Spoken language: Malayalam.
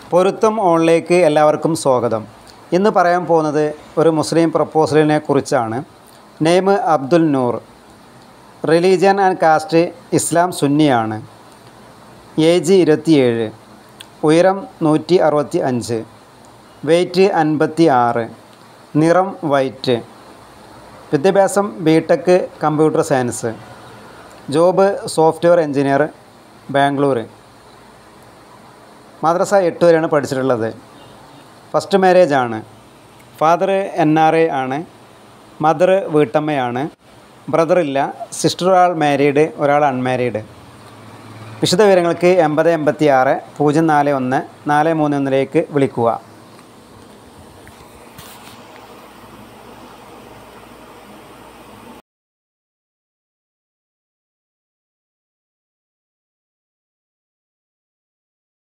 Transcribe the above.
പൊരുത്തം ഓണിലേക്ക് എല്ലാവർക്കും സ്വാഗതം ഇന്ന് പറയാൻ പോകുന്നത് ഒരു മുസ്ലിം പ്രപ്പോസലിനെ കുറിച്ചാണ് name Abdul Noor religion and caste ഇസ്ലാം സുന്നിയാണ് ഏജ് ഇരുപത്തിയേഴ് ഉയരം നൂറ്റി അറുപത്തി അഞ്ച് വെയ്റ്റ് അൻപത്തി ആറ് നിറം വൈറ്റ് വിദ്യാഭ്യാസം B Tech computer science job software engineer Bangalore മദ്രസ എട്ട് വരെയാണ് പഠിച്ചിട്ടുള്ളത് ഫസ്റ്റ് മാരേജ് ആണ് ഫാദർ എൻ ആർ എ ആണ് മദർ വീട്ടമ്മയാണ് ബ്രദർ ഇല്ല സിസ്റ്റർ ഒരാൾ മാരീഡ് ഒരാൾ അൺമാരീഡ് വിശദ വിവരങ്ങൾക്ക് എൺപത് എൺപത്തി ആറ് പൂജ്യം നാല് ഒന്ന് നാല് മൂന്ന് ഒന്നിലേക്ക് വിളിക്കുക